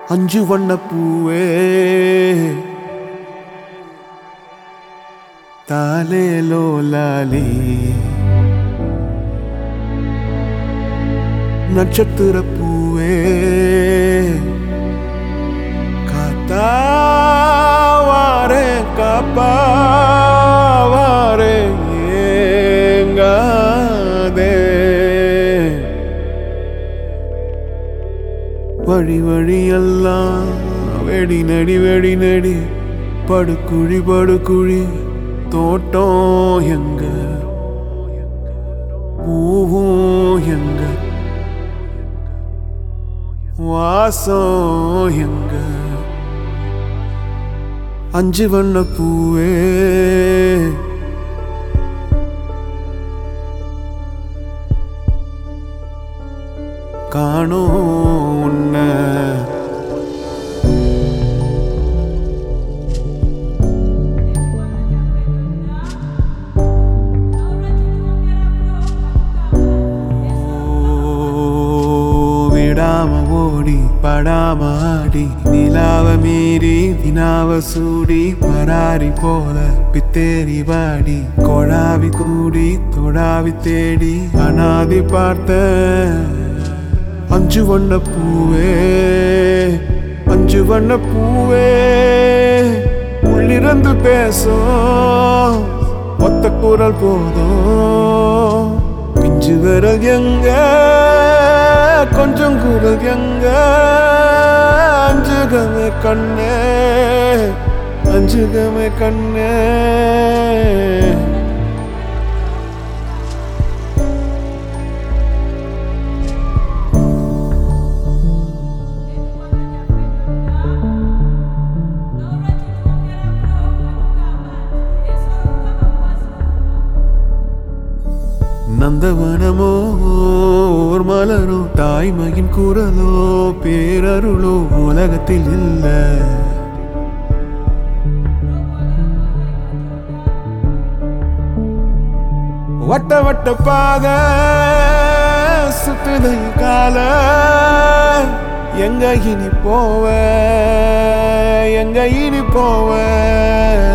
அஞ்சு வண்ண பூவே தாலே லோலாலி நட்சத்திர பூவே காத்தாவாரே காப்பாவாரே ஏங்காதே வழி வழியெல்லாம் வெடி நடி வெடி நடி படுக்குழி படுக்குழி தோட்டம் எங்க பூவும் எங்க வாசம் எங்க அஞ்சு வண்ண பூவே காணோம் உன்னை விடாம ஓடி படாம ஆடி நிலாவ மீறி வினாவ சூடி பராரி போல பித்தேரி வாடி கொழாவி கூடி தொடாவி தேடி அனாதி பார்த்த அஞ்சு வண்ண பூவே அஞ்சு வண்ண பூவே உள்ளிருந்து பேசும் ஒத்த குரல் போதும் பிஞ்சு விரல் எங்க கொஞ்சம் குரல் எங்க அஞ்சுகமே கண்ணே அஞ்சுகமே கண்ணே நந்தவனமோ ஓர் மலரோ தாய்மையின் குரலோ பேரருளோ உலகத்தில் இல்ல வட்ட வட்ட பாத சுத்துதை கால எங்க இனி போவ எங்க இனி போவ